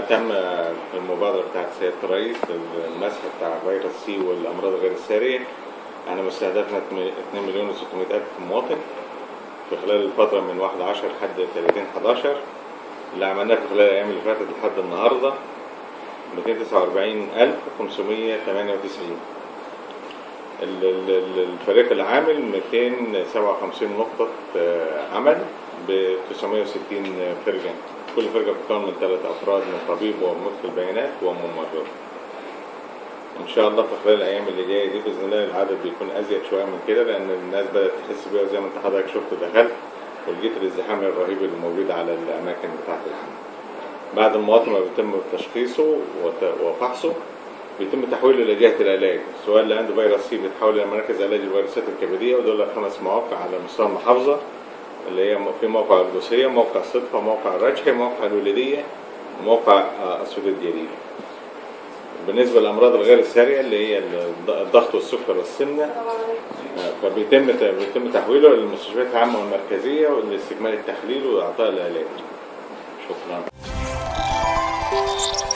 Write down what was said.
تم في المبادرة بتاعت سيادة الرئيس المسح بتاع فيروس سي والأمراض الغير السارية احنا مستهدفنا 2 مليون و600 ألف مواطن في خلال الفترة من 1 10 لحد 30 11 اللي عملناه في خلال الأيام اللي فاتت لحد النهاردة 249598 ال- ال- ال- الفريق العامل 257 نقطة آه، عمل ب 960 فرقة كل فرقة بتتكون من ثلاث أفراد من طبيب ومدخل بيانات وممرض إن شاء الله في خلال الأيام اللي جاية دي بإذن الله العدد بيكون أزيد شوية من كده لأن الناس بدأت تحس بيها زي ما أنت حضرتك شفت دخلت ولقيت الازدحام الرهيب اللي موجود على الأماكن بتاعة العمل. بعد المواطن ما بيتم تشخيصه وت- وفحصه بيتم تحويله لجهة العلاج سواء اللي عنده فيروس سي بيتحول إلى مركز علاج الفيروسات الكبدية ودول خمس مواقع على مستوى المحافظة اللي هي في موقع القدسية موقع الصدفة موقع الرجحي موقع الوليدية وموقع آه، أسود الجليل بالنسبة للأمراض الغير السارية اللي هي الض- الضغط والسكر والسمنة آه، فبيتم بيتم تحويله للمستشفيات العامة والمركزية لاستكمال التحليل وإعطاء العلاج شكرا